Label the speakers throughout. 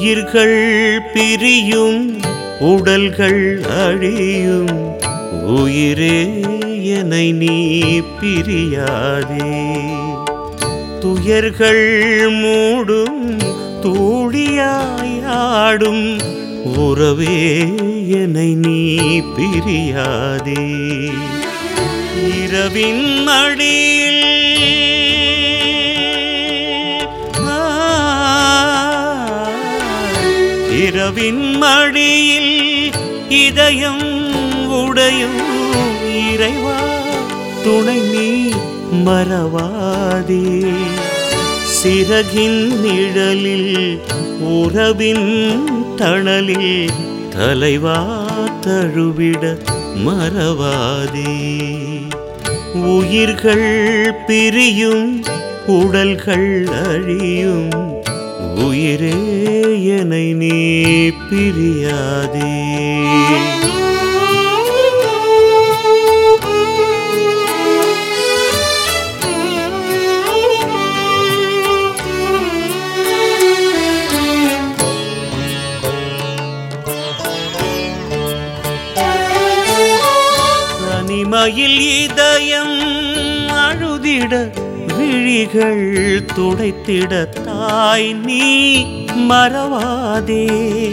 Speaker 1: உயிர்கள் பிரியும் உடல்கள் அழியும் உயிரே என்னை நீ பிரியாதே துயர்கள் மூடும் தூளியாயாடும் உறவே என்னை நீ பிரியாதே இரவின் மடியில் ஆ, இரவின் மடியில் இதயம் உடையும் இறைவா துணை நீ மறவாதே சிறகின் நிழலில் உறவின் தணலில் தலைவா தழுவிட மறவாதே உயிர்கள் பிரியும் உடல்கள் அழியும் உயிரே என்னை நீ பிரியாதே தனிமையில் இதயம் அழுதிட விழிகள் துடைத்திட தாய் நீ மறவாதே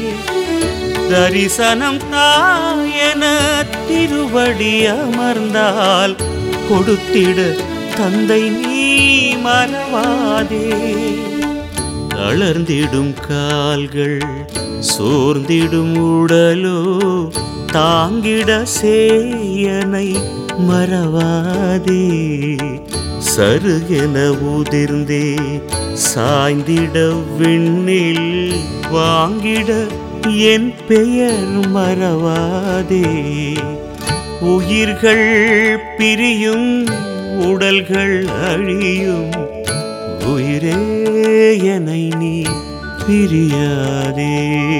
Speaker 1: தரிசனம் தாயென திருவடி அமர்ந்தால் கொடுத்திட தந்தை நீ மறவாதே தளர்ந்திடும் கால்கள் சோர்ந்திடும் உடலோ தாங்கிட சேயனை மறவாதே சருகென உதிர்ந்தே சாய்ந்திட விண்ணில் வாங்கிட என் பெயர் மறவாதே உயிர்கள் பிரியும் உடல்கள் அழியும் உயிரே என்னை நீ பிரியாதே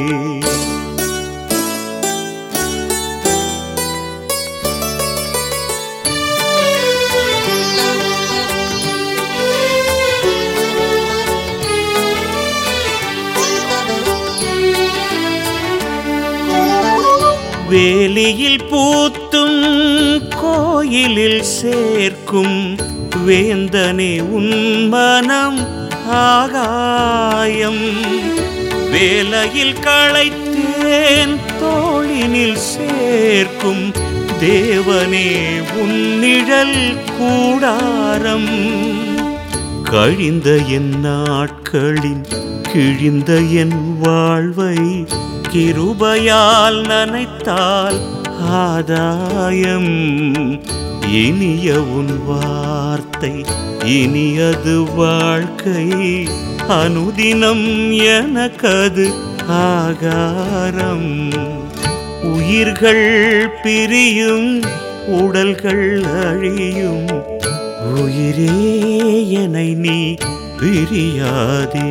Speaker 1: வேலியில் பூத்தும் கோயிலில் சேர்க்கும் வேந்தனே உன் மனம் ஆகாயம் வேலையில் களைத்தேன் தோளினில் சேர்க்கும் தேவனே உன் நிழல் கூடாரம் கழிந்த என் நாட்களின் கிழிந்த என் வாழ்வை கிருபையால் நனைத்தால் ஆதாயம் இனிய உன் வார்த்தை இனியது வாழ்க்கை அனுதினம் எனக்கது ஆகாரம் உயிர்கள் பிரியும் உடல்கள் அழியும் உயிரே என்னை நீ பிரியாதே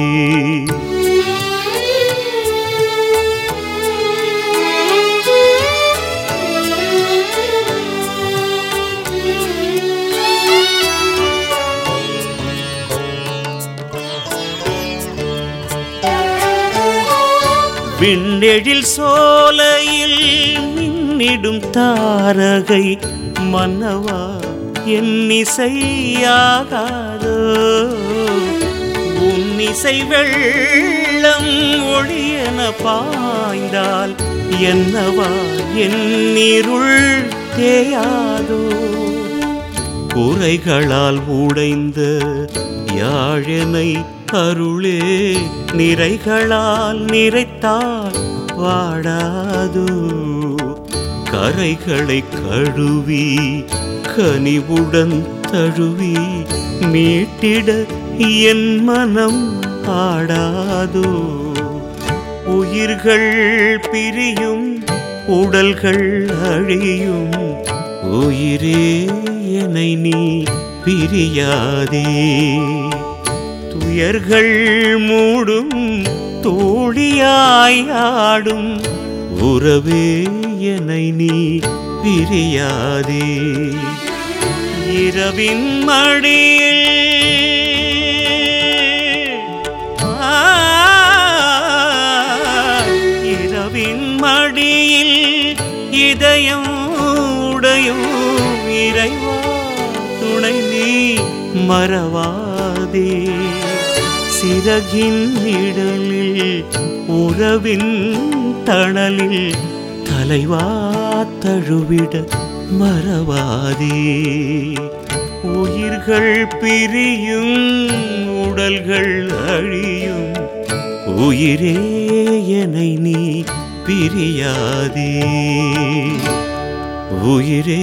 Speaker 1: விண்ணெழில் சோலையில் மின்னிடும் தாரகை மன்னவா என் இசையாகாதோ உன் இசை வெள்ளம் ஒளியென பாய்ந்தால் என்னவா என் இருள் தேயாதோ குறைகளால் உடைந்த யாழனை அருளே நிறைகளால் நிறைத்தால் வாடாதோ கரைகளை கழுவி கனிவுடன் தழுவி மீட்டிட என் மனம் ஆடாதோ உயிர்கள் பிரியும் உடல்கள் அழியும் உயிரே என்னை நீ பிரியாதே துயர்கள் மூடும் தோழியாய் ஆடும் உறவே என்னை நீ பிரியாதே இரவின் மடியில் ஆ இதயம் உடையும் இறைவா துணை நீ மறவாதே சிறகின் நிழலில் உறவின் தணலில் தலைவா தழுவிட மறவாதே உயிர்கள் பிரியும் உடல்கள் அழியும் உயிரே என்னை நீ பிரியாதே உயிரே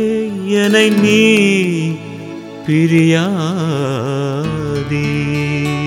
Speaker 1: என்னை நீ பிரியாதே